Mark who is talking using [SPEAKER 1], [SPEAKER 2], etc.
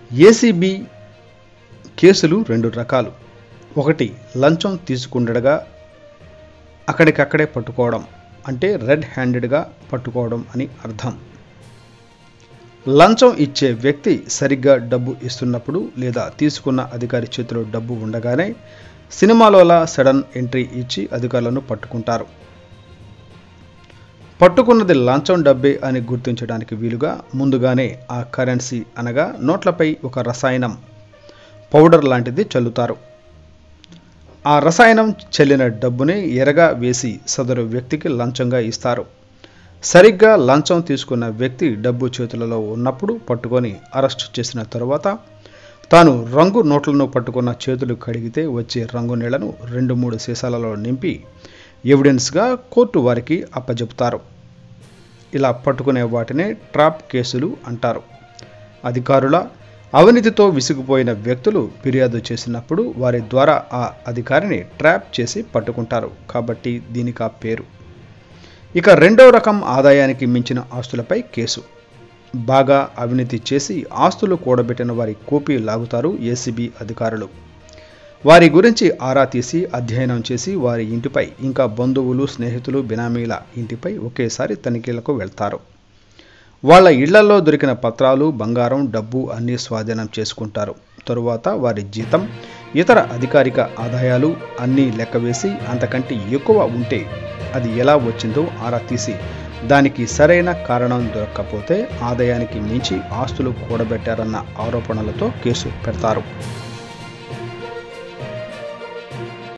[SPEAKER 1] ACB కేసులు రెండు రకాలు ఒకటి లంచం తీసుకుండగా అక్కడికక్కడే పట్టుకోవడం అంటే రెడ్ హ్యాండెడ్గా పట్టుకోవడం అని అర్థం లంచం ఇచ్చే వ్యక్తి సరిగ్గా డబ్బు ఇస్తున్నప్పుడు లేదా తీసుకున్న అధికారి చేతిలో డబ్బు ఉండగానే సినిమాలోలా సడన్ ఎంట్రీ ఇచ్చి అధికారులను పట్టుకుంటారు పట్టుకున్నది లంచం డబ్బే అని గుర్తించడానికి వీలుగా ముందుగానే ఆ కరెన్సీ అనగా నోట్లపై ఒక రసాయనం పౌడర్ లాంటిది చల్లుతారు ఆ రసాయనం చెల్లిన డబ్బుని ఎరగా వేసి సదరు వ్యక్తికి లంచంగా ఇస్తారు సరిగ్గా లంచం తీసుకున్న వ్యక్తి డబ్బు చేతులలో ఉన్నప్పుడు పట్టుకొని అరెస్ట్ చేసిన తరువాత తాను రంగు నోట్లను పట్టుకున్న చేతులు కడిగితే వచ్చే రంగు నీళ్లను రెండు మూడు సీసాలలో నింపి ఎవిడెన్స్గా కోర్టు వారికి అప్పజెపుతారు ఇలా పట్టుకునే వాటినే ట్రాప్ కేసులు అంటారు అధికారుల అవినీతితో విసిగిపోయిన వ్యక్తులు ఫిర్యాదు చేసినప్పుడు వారి ద్వారా ఆ అధికారిని ట్రాప్ చేసి పట్టుకుంటారు కాబట్టి దీనికి ఆ పేరు ఇక రెండో రకం ఆదాయానికి మించిన ఆస్తులపై కేసు బాగా అవినీతి చేసి ఆస్తులు కూడబెట్టిన వారి కోపి లాగుతారు ఏసీబీ అధికారులు వారి గురించి ఆరా తీసి అధ్యయనం చేసి వారి ఇంటిపై ఇంకా బంధువులు స్నేహితులు బినామీల ఇంటిపై ఒకేసారి తనిఖీలకు వెళ్తారు వాళ్ళ ఇళ్లలో దొరికిన పత్రాలు బంగారం డబ్బు అన్నీ స్వాధీనం చేసుకుంటారు తరువాత వారి జీతం ఇతర అధికారిక ఆదాయాలు అన్నీ లెక్కవేసి అంతకంటే ఎక్కువ ఉంటే అది ఎలా వచ్చిందో ఆరా తీసి దానికి సరైన కారణం దొరక్కపోతే ఆదాయానికి మించి ఆస్తులు కూడబెట్టారన్న ఆరోపణలతో కేసు పెడతారు